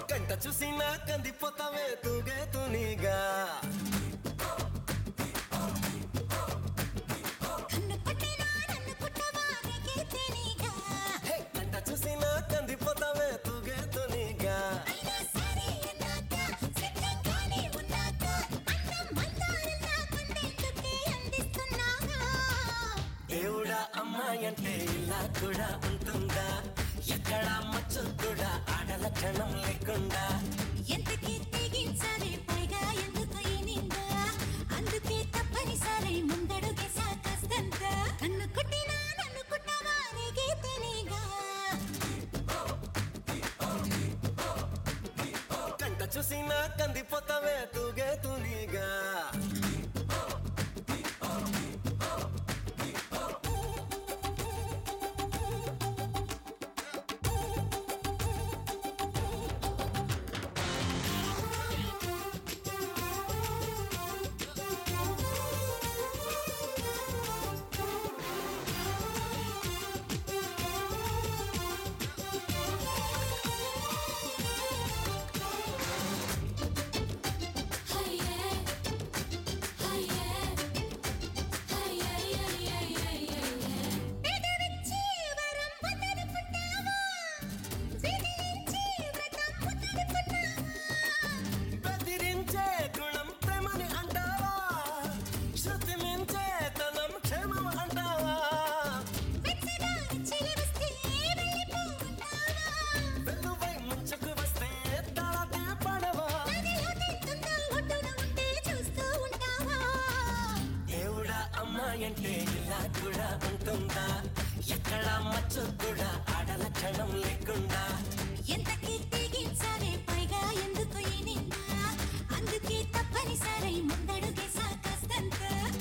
కంట చూసినా కందిపోతావే తూగే తునిగా కన్ను కొట్టినా నన్ను కుట్టవా నీకే తెలీగా హే, కంట చూసినా కందిపోతావే తూగే తునిగా అయినా సరే అన్నాక సిద్ధంగానే ఉన్నాక అన్నం మందారంలా పండేందుకే అందిస్తున్నాగా దేవుడా అమ్మాయి అంటే ఇలా కూడా ఉంటుందా ఎక్కడ మచ్చు కూడా ఆడల క్షణం లేకుండా ఎంతకి తెగించాలి పైగా ఎందుకు ఈ నింద అందుకే తప్పనిసరి ముందడుగేసా కాస్తంత కన్ను కొట్టినా నన్ను కుట్టవా నీకే తెలీగా కంట చూసినా కందిపోతావే తూగే తునిగా పెదవిచ్చి వరం వదలుకున్నావా విదిలించి వ్రతం వదలుకున్నావా బెదిరించే గుణం ప్రేమని అంటావా శృతి మించే తనం క్షేమం అంటావా వెచ్చగా చెలివస్తే వెళ్ళిపోతావా వెలువై ముంచుకు వస్తే తలతే పడవా నదిలో తెత్తుందా ఒడ్డున ఉంటే చూస్తూ ఉంటావా దేవుడా అమ్మాయి అంటే ఇలా కూడా ఉంటుందా ఎక్కడ మచ్చు కూడా ఆడల క్షణం లేకుండా ఎంతకి తెగించాలి పైగా ఎందుకు ఈ నింద అందుకే తప్పనిసరి ముందడుగేసా కాస్తంత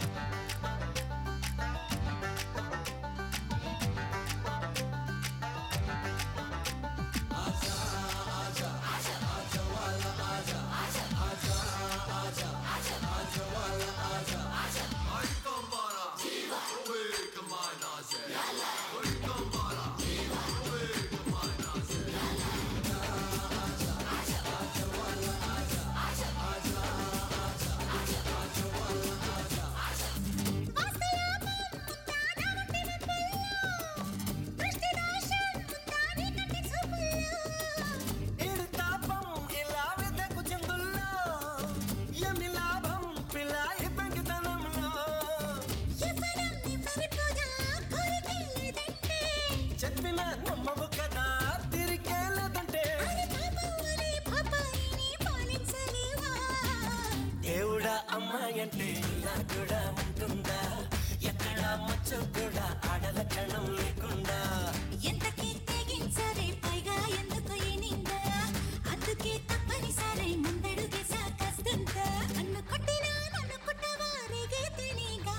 వాస్తయాపం ముందాన ఉండి వెంపల్లో దృష్టి దోషం ముందాని కంటి చూపుల్లో ఇడు తాపం ఇలా వెదకు చెందుల్లో ఎమి లాభం పిల్లాయి పెంకితనంలో యవ్వనం నివ్వరిపోదా కోరికే లేదంటే చెప్పిన నమ్మవు కదా తిరిగే లేదంటే అది పాపం అనే పాపాయిని పాలించలేవా దేవుడా అమ్మాయి అంటే ఇలా కూడా ఉంటుందా ఎక్కడ మచ్చు కూడా ఆడల క్షణం లేకుండా ఎంతకి తెగించరే పైగా ఎందుకు ఈ నింద అందుకే తప్పనిసరి ముందడుగేసా కష్టంత నన్ను కొట్టినా నన్ను కొట్టవా రేగే తెలీగా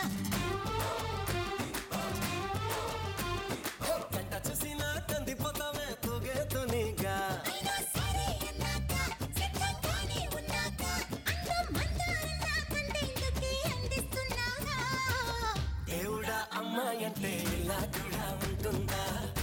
కంట చూసినా కందిపోతావే తూగే తునిగా అయినా సరే అన్నాక సిద్ధంగానే ఉన్నాక అన్నం మందారంలా పండేందుకే అందిస్తున్నాగా దేవుడా అమ్మాయి అంటే ఇలా కూడా ఉంటుందా